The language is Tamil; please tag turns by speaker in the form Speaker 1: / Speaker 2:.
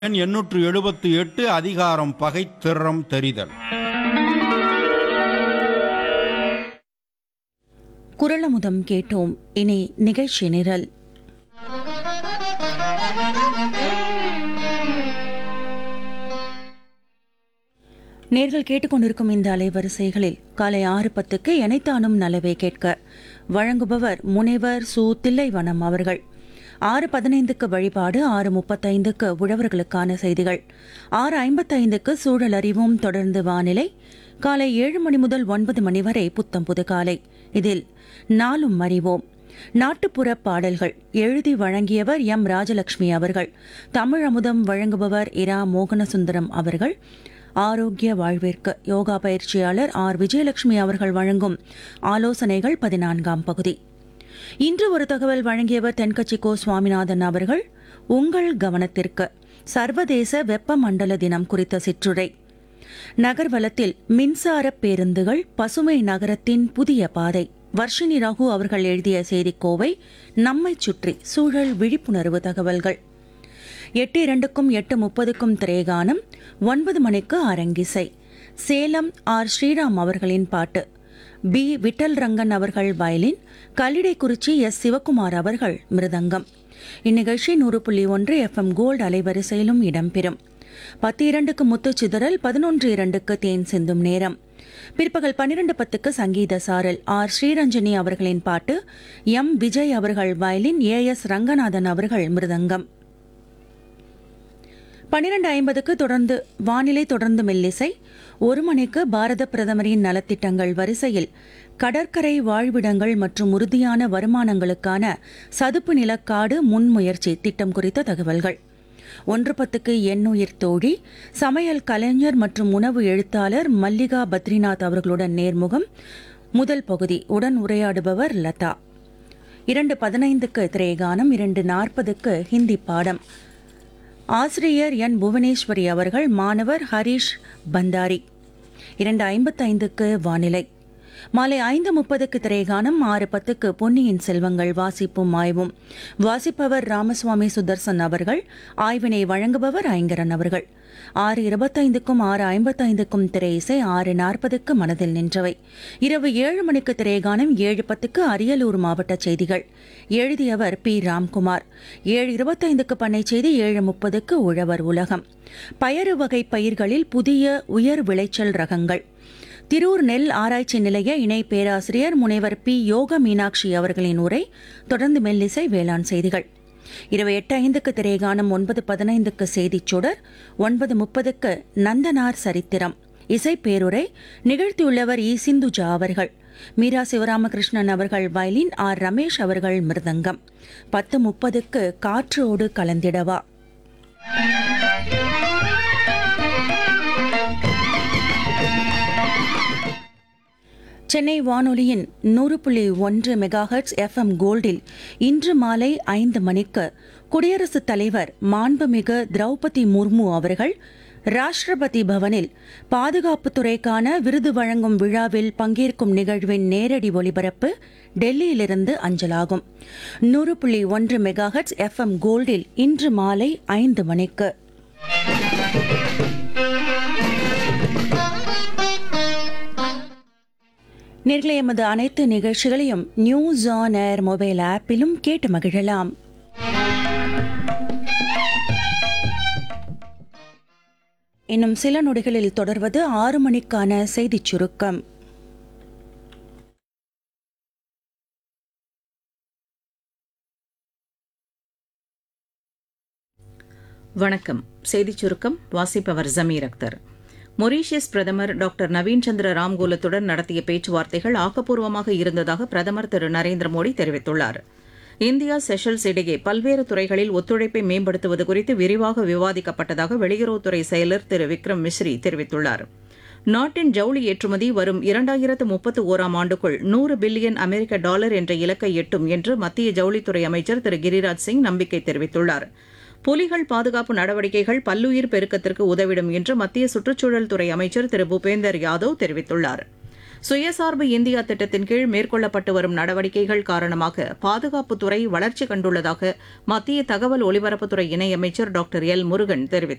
Speaker 1: எண் எண்ணூற்று எழுபத்து எட்டு அதிகாரம் பகைத்திறம் தெரிதல்
Speaker 2: குரலமுதம் கேட்டோம் இனி நிகழ்ச்சி நிரல் நேர்கள் கேட்டுக்கொண்டிருக்கும் இந்த அலைவரிசைகளில் காலை ஆறு பத்துக்கு எனைத்தானும் நலவே கேட்க வழங்குபவர் முனைவர் சு தில்லைவனம் அவர்கள் ஆறு பதினைந்துக்கு வழிபாடு ஆறு முப்பத்தைந்துக்கு உழவர்களுக்கான செய்திகள் ஆறு ஐம்பத்தைந்துக்கு சூழல் அறிவும் தொடர்ந்து வானிலை காலை ஏழு மணி முதல் ஒன்பது மணி வரை புத்தம் புது காலை இதில் நாளும் அறிவோம் நாட்டுப்புற பாடல்கள் எழுதி வழங்கியவர் எம் ராஜலட்சுமி அவர்கள் தமிழ் அமுதம் வழங்குபவர் இரா மோகனசுந்தரம் அவர்கள் ஆரோக்கிய வாழ்விற்கு யோகா பயிற்சியாளர் ஆர் விஜயலட்சுமி அவர்கள் வழங்கும் ஆலோசனைகள் பதினான்காம் பகுதி இன்று ஒரு தகவல் வழங்கியவர் தென்கட்சி கோ சுவாமிநாதன் அவர்கள் உங்கள் கவனத்திற்கு சர்வதேச வெப்பமண்டல தினம் குறித்த சிற்றுரை நகர்வலத்தில் மின்சார பேருந்துகள் பசுமை நகரத்தின் புதிய பாதை வர்ஷினி ரகு அவர்கள் எழுதிய செய்திக்கோவை நம்மைச் சுற்றி சூழல் விழிப்புணர்வு தகவல்கள் எட்டு இரண்டுக்கும் எட்டு முப்பதுக்கும் திரேகானம் ஒன்பது மணிக்கு அரங்கிசை சேலம் ஆர் ஸ்ரீராம் அவர்களின் பாட்டு பி விட்டல் ரங்கன் அவர்கள் வயலின் கல்லிடைக்குறிச்சி எஸ் சிவகுமார் அவர்கள் மிருதங்கம் இந்நிகழ்ச்சி நூறு புள்ளி ஒன்று எஃப்எம் கோல்டு அலைவரிசையிலும் இடம்பெறும் பத்து இரண்டுக்கு முத்துச் சிதறல் பதினொன்று இரண்டுக்கு தேன் சிந்தும் நேரம் பிற்பகல் பன்னிரண்டு பத்துக்கு சங்கீத சாரல் ஆர் ஸ்ரீரஞ்சனி அவர்களின் பாட்டு எம் விஜய் அவர்கள் வயலின் ஏ எஸ் ரங்கநாதன் அவர்கள் மிருதங்கம் பன்னிரண்டு ஐம்பதுக்கு தொடர்ந்து வானிலை தொடர்ந்து மெல்லிசை ஒரு மணிக்கு பாரத பிரதமரின் நலத்திட்டங்கள் வரிசையில் கடற்கரை வாழ்விடங்கள் மற்றும் உறுதியான வருமானங்களுக்கான சதுப்பு நிலக்காடு முன்முயற்சி திட்டம் குறித்த தகவல்கள் ஒன்று பத்துக்கு எண்ணுயிர் தோழி சமையல் கலைஞர் மற்றும் உணவு எழுத்தாளர் மல்லிகா பத்ரிநாத் அவர்களுடன் நேர்முகம் முதல் பகுதி உடன் உரையாடுபவர் லதா இரண்டு பதினைந்துக்கு திரேகானம் இரண்டு நாற்பதுக்கு ஹிந்தி பாடம் ஆசிரியர் என் புவனேஸ்வரி அவர்கள் மாணவர் ஹரிஷ் பந்தாரி இரண்டு ஐம்பத்தைந்துக்கு வானிலை மாலை ஐந்து முப்பதுக்கு திரைகானம் ஆறு பத்துக்கு பொன்னியின் செல்வங்கள் வாசிப்பும் ஆய்வும் வாசிப்பவர் ராமசுவாமி சுதர்சன் அவர்கள் ஆய்வினை வழங்குபவர் ஐங்கரன் அவர்கள் ஆறு இருபத்தைந்துக்கும் ஆறு ஐம்பத்தைந்துக்கும் திரை இசை ஆறு நாற்பதுக்கு மனதில் நின்றவை இரவு ஏழு மணிக்கு திரைகானம் ஏழு பத்துக்கு அரியலூர் மாவட்ட செய்திகள் எழுதியவர் பி ராம்குமார் ஏழு இருபத்தைந்துக்கு பண்ணை செய்தி ஏழு முப்பதுக்கு உழவர் உலகம் பயறு வகை பயிர்களில் புதிய உயர் விளைச்சல் ரகங்கள் திரூர் நெல் ஆராய்ச்சி நிலைய இணை பேராசிரியர் முனைவர் பி யோக மீனாட்சி அவர்களின் உரை தொடர்ந்து மெல்லிசை வேளாண் செய்திகள் இரவு எட்டு ஐந்துக்கு திரைகானம் ஒன்பது பதினைந்துக்கு செய்திச் சுடர் ஒன்பது முப்பதுக்கு நந்தனார் சரித்திரம் இசை பேருரை நிகழ்த்தியுள்ளவர் இ சிந்துஜா அவர்கள் மீரா சிவராமகிருஷ்ணன் அவர்கள் வயலின் ஆர் ரமேஷ் அவர்கள் மிருதங்கம் பத்து முப்பதுக்கு காற்றோடு கலந்திடவா சென்னை வானொலியின் நூறு புள்ளி ஒன்று மெகாஹெட்ஸ் எஃப்எம் கோல்டில் இன்று மாலை ஐந்து மணிக்கு குடியரசுத் தலைவர் மாண்புமிகு திரௌபதி முர்மு அவர்கள் ராஷ்டிரபதி பவனில் பாதுகாப்புத் துறைக்கான விருது வழங்கும் விழாவில் பங்கேற்கும் நிகழ்வின் நேரடி ஒலிபரப்பு டெல்லியிலிருந்து அஞ்சலாகும் நூறு புள்ளி ஒன்று மெகாஹெட்ஸ் எஃப்எம் கோல்டில் இன்று மாலை ஐந்து மணிக்கு நேர்களை எமது அனைத்து நிகழ்ச்சிகளையும் நியூஸ் ஆன் ஏர் மொபைல் ஆப்பிலும் கேட்டு மகிழலாம் இன்னும் சில நொடிகளில் தொடர்வது ஆறு மணிக்கான செய்திச் சுருக்கம்
Speaker 3: வணக்கம் செய்திச் சுருக்கம் வாசிப்பவர் ஜமீர் அக்தர் மொரீஷியஸ் பிரதமர் டாக்டர் நவீன் சந்திர ராம்கோலத்துடன் நடத்திய பேச்சுவார்த்தைகள் ஆக்கப்பூர்வமாக இருந்ததாக பிரதமர் திரு நரேந்திர மோடி தெரிவித்துள்ளார் இந்தியா செஷல்ஸ் இடையே பல்வேறு துறைகளில் ஒத்துழைப்பை மேம்படுத்துவது குறித்து விரிவாக விவாதிக்கப்பட்டதாக வெளியுறவுத்துறை செயலர் திரு விக்ரம் மிஸ்ரி தெரிவித்துள்ளார் நாட்டின் ஜவுளி ஏற்றுமதி வரும் இரண்டாயிரத்து முப்பத்து ஓராம் ஆண்டுக்குள் நூறு பில்லியன் அமெரிக்க டாலர் என்ற இலக்கை எட்டும் என்று மத்திய ஜவுளித்துறை அமைச்சர் திரு கிரிராஜ் சிங் நம்பிக்கை தெரிவித்துள்ளார் புலிகள் பாதுகாப்பு நடவடிக்கைகள் பல்லுயிர் பெருக்கத்திற்கு உதவிடும் என்று மத்திய சுற்றுச்சூழல் துறை அமைச்சர் திரு பூபேந்தர் யாதவ் தெரிவித்துள்ளார் சுயசார்பு இந்தியா திட்டத்தின் கீழ் மேற்கொள்ளப்பட்டு வரும் நடவடிக்கைகள் காரணமாக பாதுகாப்புத்துறை வளர்ச்சி கண்டுள்ளதாக மத்திய தகவல் ஒலிபரப்புத்துறை இணையமைச்சர் டாக்டர் எல் முருகன் தெரிவித்துள்ளார்